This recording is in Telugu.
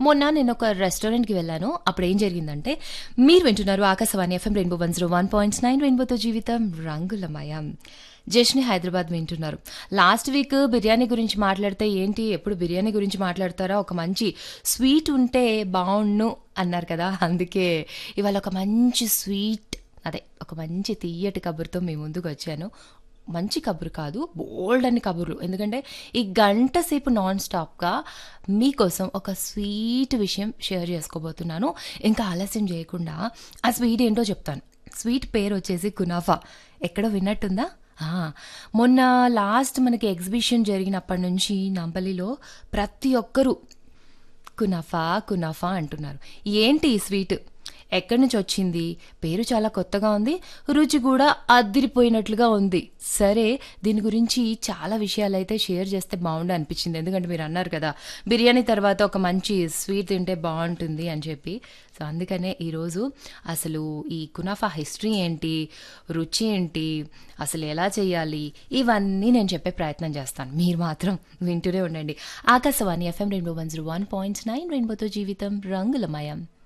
మొన్న నేను ఒక రెస్టారెంట్కి వెళ్ళాను అప్పుడు ఏం జరిగిందంటే మీరు వింటున్నారు Akashvani FM Rainbow one zero one point nine రెయిన్బోతో జీవితం రంగులమయం జష్ని హైదరాబాద్ వింటున్నారు లాస్ట్ వీక్ బిర్యానీ గురించి మాట్లాడితే ఏంటి ఎప్పుడు బిర్యానీ గురించి మాట్లాడతారా ఒక మంచి స్వీట్ ఉంటే బాగుండు అన్నారు కదా అందుకే ఇవాళ ఒక మంచి స్వీట్ అదే ఒక మంచి తీయటి కబుర్తో మీ ముందుకు వచ్చాను మంచి కబురు కాదు బోల్డ్ అని కబుర్లు ఎందుకంటే ఈ గంట సేపు నాన్ స్టాప్గా మీకోసం ఒక స్వీట్ విషయం షేర్ చేసుకోబోతున్నాను ఇంకా ఆలస్యం చేయకుండా ఆ స్వీట్ ఏంటో చెప్తాను స్వీట్ పేరు వచ్చేసి కునాఫా ఎక్కడో విన్నట్టుందా ఆ, మొన్న లాస్ట్ మనకి ఎగ్జిబిషన్ జరిగినప్పటి నుంచి నంపల్లిలో ప్రతి ఒక్కరూ కునాఫా కునాఫా అంటున్నారు ఏంటి ఈ స్వీట్ ఎక్కడి నుంచి వచ్చింది పేరు చాలా కొత్తగా ఉంది రుచి కూడా అద్దిరిపోయినట్లుగా ఉంది సరే దీని గురించి చాలా విషయాలు అయితే షేర్ చేస్తే బాగుండు అనిపించింది ఎందుకంటే మీరు అన్నారు కదా బిర్యానీ తర్వాత ఒక మంచి స్వీట్ తింటే బాగుంటుంది అని చెప్పి సో అందుకనే ఈరోజు అసలు ఈ కునాఫా హిస్టరీ ఏంటి రుచి ఏంటి అసలు ఎలా చేయాలి ఇవన్నీ నేను చెప్పే ప్రయత్నం చేస్తాను మీరు మాత్రం వింటూనే ఉండండి Akashvani FM Rainbow one zero one point nine రెయిన్బోతో జీవితం రంగులమయం